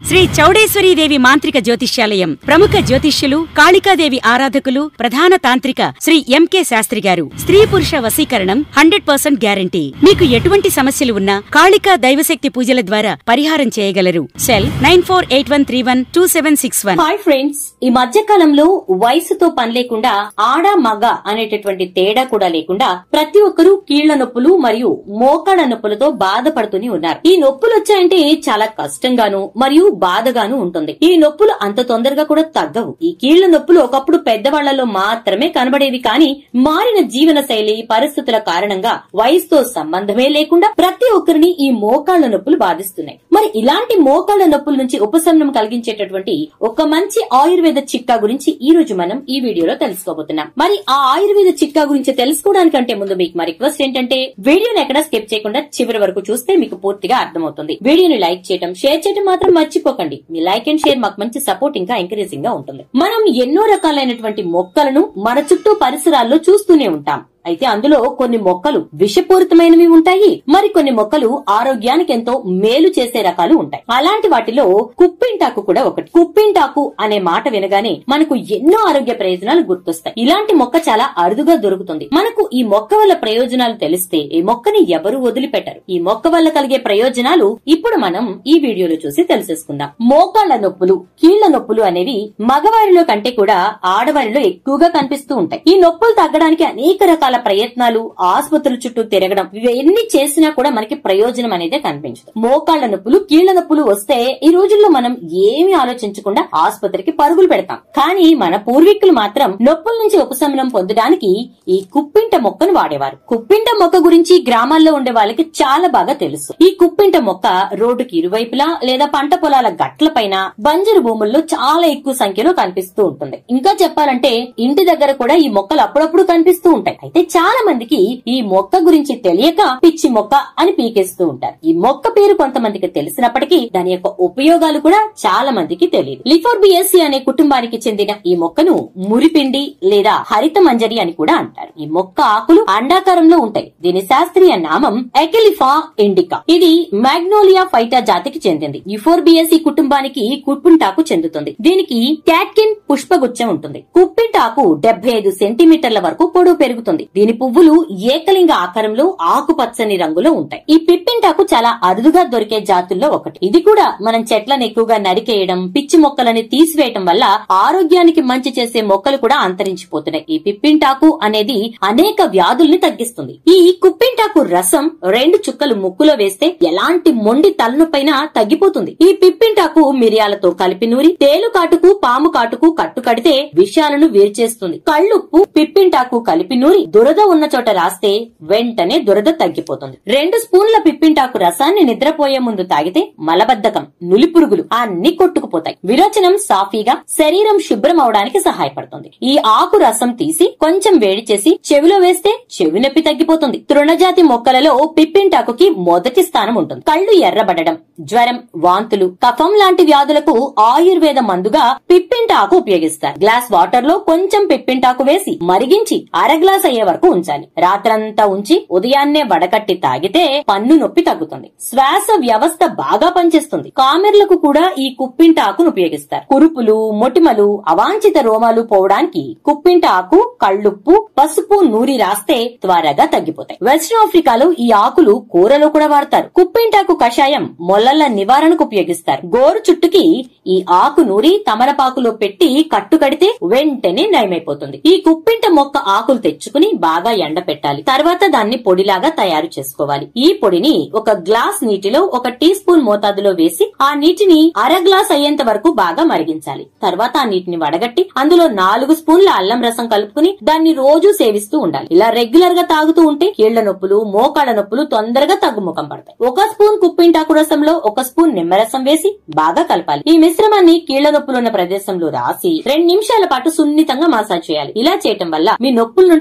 శ్రీ చౌడేశ్వరీ దేవి మాంత్రిక జ్యోతిష్యాలయం ప్రముఖ జ్యోతిష్యులు కాళికాదేవి ఆరాధకులు ప్రధాన తాంత్రిక శ్రీ ఎంకే శాస్త్రి గారు స్త్రీ పురుష వశీకరణం హండ్రెడ్ పర్సెంట్ గ్యారంటీ మీకు ఎటువంటి సమస్యలు ఉన్నా కాళికా దైవశక్తి పూజల ద్వారా పరిహారం చేయగలరు cell nine four eight one three one two seven six one hi friends ఈ మధ్య కాలంలో వయసుతో పని లేకుండా ఆడ మగ అనేటటువంటి తేడా కూడా లేకుండా ప్రతి ఒక్కరూ కీళ్ల నొప్పులు మరియు మోకాళ్ళ నొప్పులతో బాధపడుతూనే ఉన్నారు ఈ నొప్పులు వచ్చాయంటే చాలా కష్టంగాను మరియు బాధగాను ఉంటుంది ఈ నొప్పులు అంత తొందరగా కూడా తగ్గవు ఈ కీళ్ల నొప్పులు ఒకప్పుడు పెద్దవాళ్లలో మాత్రమే కనబడేవి కానీ మారిన జీవన శైలి పరిస్థితుల కారణంగా వయసుతో సంబంధమే లేకుండా ప్రతి ఒక్కరిని ఈ మోకాళ్ల నొప్పులు బాధిస్తున్నాయి మరి ఇలాంటి మోకాళ్ల నొప్పుల నుంచి ఉపశమనం కలిగించేటటువంటి ఒక మంచి ఆయుర్వేద చిట్కా గురించి ఈ రోజు మనం ఈ వీడియోలో తెలుసుకోబోతున్నాం మరి ఆ ఆయుర్వేద చిట్కా గురించి తెలుసుకోవడానికంటే ముందు మీకు మా రిక్వెస్ట్ ఏంటంటే వీడియోని ఎక్కడ స్కిప్ చేయకుండా చివరి వరకు చూస్తే మీకు పూర్తిగా అర్థమవుతుంది వీడియోని లైక్ చేయడం షేర్ చేయడం మాత్రం మర్చిపోకండి మీ లైక్ అండ్ షేర్ మాకు మంచి సపోర్ట్ ఇంకా ఎంకరేజింగ్ గా ఉంటుంది మనం ఎన్నో రకాలైనటువంటి మొక్కలను మన చుట్టూ పరిసరాల్లో చూస్తూనే ఉంటాం అయితే అందులో కొన్ని మొక్కలు విషపూరితమైనవి ఉంటాయి మరి కొన్ని మొక్కలు ఆరోగ్యానికి ఎంతో మేలు చేసే రకాలు ఉంటాయి అలాంటి వాటిలో కుప్పింటాకు కూడా ఒకటి కుప్పింటాకు అనే మాట వినగానే మనకు ఎన్నో ఆరోగ్య ప్రయోజనాలు గుర్తొస్తాయి ఇలాంటి మొక్క చాలా అరుదుగా దొరుకుతుంది మనకు ఈ మొక్క వల్ల ప్రయోజనాలు తెలిస్తే ఈ మొక్కని ఎవరు వదిలిపెట్టరు ఈ మొక్క వల్ల కలిగే ప్రయోజనాలు ఇప్పుడు మనం ఈ వీడియోలో చూసి తెలిసేసుకుందాం మోకాళ్ల నొప్పులు కీళ్ల నొప్పులు అనేవి మగవారిలో కంటే కూడా ఆడవారిలో ఎక్కువగా కనిపిస్తూ ఉంటాయి ఈ నొప్పులు తగ్గడానికి అనేక రకాల ప్రయత్నాలు ఆసుపత్రుల చుట్టూ తిరగడం ఇవన్నీ చేసినా కూడా మనకి ప్రయోజనం అనేది కనిపించదు మోకాళ్ల నొప్పులు కీళ్ల నొప్పులు వస్తే ఈ రోజుల్లో మనం ఏమి ఆలోచించకుండా ఆసుపత్రికి పరుగులు పెడతాం కానీ మన పూర్వీకులు మాత్రం నొప్పుల నుంచి ఉపశమనం పొందడానికి ఈ కుప్పింట మొక్కను వాడేవారు కుప్పింట మొక్క గురించి గ్రామాల్లో ఉండే వాళ్ళకి చాలా బాగా తెలుసు ఈ కుప్పింట మొక్క రోడ్డుకి ఇరువైపులా లేదా పంట పొలాల గట్ల పైన బంజరు భూముల్లో చాలా ఎక్కువ సంఖ్యలో కనిపిస్తూ ఉంటుంది ఇంకా చెప్పాలంటే ఇంటి దగ్గర కూడా ఈ మొక్కలు అప్పుడప్పుడు కనిపిస్తూ ఉంటాయి అయితే చాలా మందికి ఈ మొక్క గురించి తెలియక పిచ్చి మొక్క అని పీకేస్తూ ఉంటారు ఈ మొక్క పేరు కొంతమందికి తెలిసినప్పటికీ దాని యొక్క ఉపయోగాలు కూడా చాలా మందికి తెలియదు లిఫోర్బియసి అనే కుటుంబానికి చెందిన ఈ మొక్కను మురిపిండి లేదా హరిత మంజరి అని కూడా అంటారు ఈ మొక్క ఆకులు అండాకారంలో ఉంటాయి దీని శాస్త్రీయ నామం ఎకెలిఫా ఇండికా ఇది మ్యాగ్నోలియా ఫైటా జాతికి చెందింది యుఫోర్బియసి కుటుంబానికి కుప్పింటాకు చెందుతుంది దీనికి క్యాట్కిన్ పుష్పగుచ్చం ఉంటుంది కుప్పింటాకు డెబ్బై ఐదు సెంటీమీటర్ల వరకు పొడవు పెరుగుతుంది దీని పువ్వులు ఏకలింగ ఆకారంలో ఆకుపచ్చని రంగులో ఉంటాయి ఈ పిప్పింటాకు చాలా అరుదుగా దొరికే జాతుల్లో ఒకటి ఇది కూడా మనం చెట్లను ఎక్కువగా నరికేయడం పిచ్చి మొక్కలని తీసివేయడం వల్ల ఆరోగ్యానికి మంచి చేసే మొక్కలు కూడా అంతరించిపోతున్నాయి ఈ పిప్పింటాకు అనేది అనేక వ్యాధుల్ని తగ్గిస్తుంది ఈ కుప్పింటాకు రసం రెండు చుక్కలు ముక్కులో వేస్తే ఎలాంటి మొండి తలనొప్పైనా తగ్గిపోతుంది ఈ పిప్పింటాకు మిరియాలతో కలిపి నూరి తేలు కాటుకు పాము కాటుకు కట్టు కడితే విషయాలను వేర్చేస్తుంది కళ్ళుప్పు పిప్పింటాకు కలిపి నూరి దురద ఉన్న చోట రాస్తే వెంటనే దురద తగ్గిపోతుంది రెండు స్పూన్ల పిప్పింటాకు రసాన్ని నిద్రపోయే ముందు తాగితే మలబద్ధకం నులిపురుగులు అన్ని కొట్టుకుపోతాయి విరోచనం సాఫీగా శరీరం శుభ్రం అవడానికి సహాయపడుతుంది ఈ ఆకు రసం తీసి కొంచెం వేడి చేసి చెవిలో వేస్తే చెవి నొప్పి తగ్గిపోతుంది తృణజాతి మొక్కలలో పిప్పింటాకుకి మొదటి స్థానం ఉంటుంది కళ్ళు ఎర్రబడడం జ్వరం వాంతులు కఫం లాంటి వ్యాధులకు ఆయుర్వేద మందుగా పిప్పింటాకు ఉపయోగిస్తారు గ్లాస్ వాటర్ లో కొంచెం పిప్పింటాకు వేసి మరిగించి అర గ్లాస్ అయ్యే వరకు ఉంచాలి రాత్రంతా ఉంచి ఉదయాన్నే వడకట్టి తాగితే పన్ను నొప్పి తగ్గుతుంది శ్వాస వ్యవస్థ బాగా పనిచేస్తుంది కామెర్లకు కూడా ఈ కుప్పింట ఆకును ఉపయోగిస్తారు కురుపులు మొటిమలు అవాంఛిత రోమాలు పోవడానికి కుప్పింట ఆకు కళ్ళుప్పు పసుపు నూరి రాస్తే త్వరగా తగ్గిపోతాయి వెస్ట్ ఆఫ్రికాలో ఈ ఆకులు కూరలో కూడా వాడతారు కుప్పింటాకు కషాయం మొల్లల నివారణకు ఉపయోగిస్తారు గోరు చుట్టుకి ఈ ఆకు నూరి తమలపాకులో పెట్టి కట్టు కడితే వెంటనే నయమైపోతుంది ఈ కుప్పింట మొక్క ఆకులు తెచ్చుకుని బాగా ఎండ పెట్టాలి తర్వాత దాన్ని పొడిలాగా తయారు చేసుకోవాలి ఈ పొడిని ఒక గ్లాస్ నీటిలో ఒక టీ స్పూన్ మోతాదులో వేసి ఆ నీటిని అర గ్లాస్ అయ్యేంత వరకు బాగా మరిగించాలి తర్వాత ఆ నీటిని వడగట్టి అందులో నాలుగు స్పూన్ల అల్లం రసం కలుపుకుని దాన్ని రోజు సేవిస్తూ ఉండాలి ఇలా రెగ్యులర్ గా తాగుతూ ఉంటే కీళ్ల నొప్పులు మోకాళ్ళ నొప్పులు తొందరగా తగ్గుముఖం పడతాయి ఒక స్పూన్ కుప్పింటాకు రసంలో ఒక స్పూన్ నిమ్మరసం వేసి బాగా కలపాలి ఈ మిశ్రమాన్ని కీళ్ల నొప్పులు ఉన్న ప్రదేశంలో రాసి రెండు నిమిషాల పాటు సున్నితంగా మసాజ్ చేయాలి ఇలా చేయటం వల్ల మీ నొప్పుల నుండి ఉపశమనం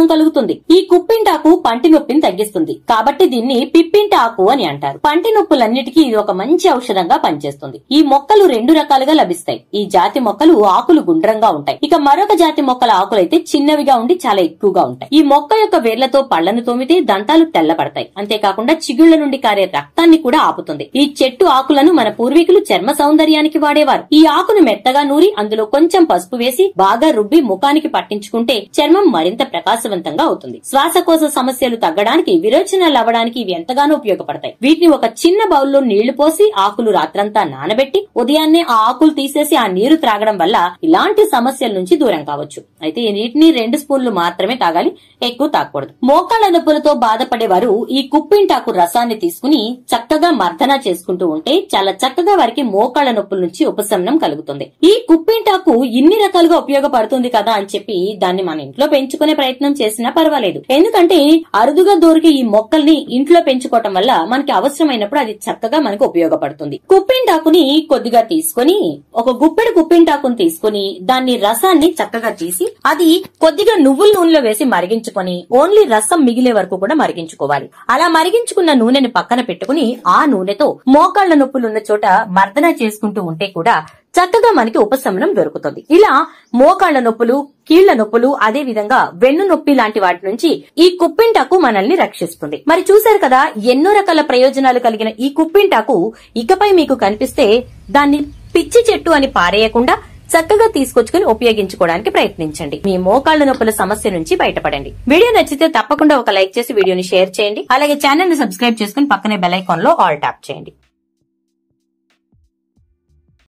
ఉపశమనం కలుగుతుంది ఈ కుప్పింటాకు పంటి నొప్పిని తగ్గిస్తుంది కాబట్టి దీన్ని పిప్పింటాకు అని అంటారు పంటి నొప్పులన్నిటికీ ఇది ఒక మంచి ఔషధంగా పనిచేస్తుంది ఈ మొక్కలు రెండు రకాలుగా లభిస్తాయి ఈ జాతి మొక్కలు ఆకులు గుండ్రంగా ఉంటాయి ఇక మరొక జాతి మొక్కల ఆకులైతే చిన్నవిగా ఉండి చాలా ఎక్కువగా ఉంటాయి ఈ మొక్క యొక్క వేర్లతో పళ్లను తోమితే దంతాలు తెల్లబడతాయి అంతేకాకుండా చిగుళ్ల నుండి కారే రక్తాన్ని కూడా ఆపుతుంది ఈ చెట్టు ఆకులను మన పూర్వీకులు చర్మ సౌందర్యానికి వాడేవారు ఈ ఆకును మెత్తగా నూరి అందులో కొంచెం పసుపు వేసి బాగా రుబ్బి ముఖానికి పట్టించుకుంటే చర్మం మరింత ప్రకాశవంతంగా అవుతుంది శ్వాసకోశ సమస్యలు తగ్గడానికి విరోచనాలు అవ్వడానికి ఇవి ఎంతగానో ఉపయోగపడతాయి వీటిని ఒక చిన్న బౌల్లో నీళ్లు పోసి ఆకులు రాత్రంతా నానబెట్టి ఉదయాన్నే ఆ ఆకులు తీసేసి ఆ నీరు త్రాగడం వల్ల ఇలాంటి సమస్యల నుంచి దూరం కావచ్చు అయితే ఈ నీటిని రెండు స్పూన్లు మాత్రమే తాగాలి ఎక్కువ తాగకూడదు మోకాళ్ళ నొప్పులతో బాధపడేవారు ఈ కుప్పింటాకు రసాన్ని తీసుకుని చక్కగా మర్దన చేసుకుంటూ ఉంటే చాలా చక్కగా వారికి మోకాళ్ళ నొప్పుల నుంచి ఉపశమనం కలుగుతుంది ఈ కుప్పింటాకు ఇన్ని రకాలుగా ఉపయోగపడుతుంది కదా అని చెప్పి దాన్ని మన ఇంట్లో పెంచుకునే ప్రయత్నం చేసినా పర్వాలేదు ఎందుకంటే అరుదుగా దొరికే ఈ మొక్కల్ని ఇంట్లో పెంచుకోవటం వల్ల మనకి అవసరమైనప్పుడు అది చక్కగా మనకు ఉపయోగపడుతుంది కుప్పింటాకుని కొద్దిగా తీసుకొని ఒక గుప్పెడు కుప్పింటాకుని తీసుకొని దాన్ని రసాన్ని చక్కగా తీసి అది కొద్దిగా నువ్వుల నూనెలో వేసి మరిగించుకొని ఓన్లీ రసం మిగిలే వరకు కూడా మరిగించుకోవాలి అలా మరిగించుకున్న నూనెని పక్కన పెట్టుకుని ఆ నూనెతో మోకాళ్ల నొప్పులు ఉన్న చోట మర్దన చేసుకుంటూ ఉంటే కూడా చక్కగా మనకి ఉపశమనం దొరుకుతుంది ఇలా మోకాళ్ల నొప్పులు కీళ్ల నొప్పులు అదే విధంగా వెన్ను నొప్పి లాంటి వాటి నుంచి ఈ కుప్పింటాకు మనల్ని రక్షిస్తుంది మరి చూశారు కదా ఎన్నో రకాల ప్రయోజనాలు కలిగిన ఈ కుప్పింటాకు ఇకపై మీకు కనిపిస్తే దాన్ని పిచ్చి చెట్టు అని పారేయకుండా చక్కగా తీసుకొచ్చుకుని ఉపయోగించుకోవడానికి ప్రయత్నించండి మీ మోకాళ్ల నొప్పుల సమస్య నుంచి బయటపడండి వీడియో నచ్చితే తప్పకుండా ఒక లైక్ చేసి వీడియోని షేర్ చేయండి అలాగే ఛానల్ ని సబ్స్క్రైబ్ చేసుకుని పక్కనే బెల్ ఐకాన్ లో ఆల్ ట్యాప్ చేయండి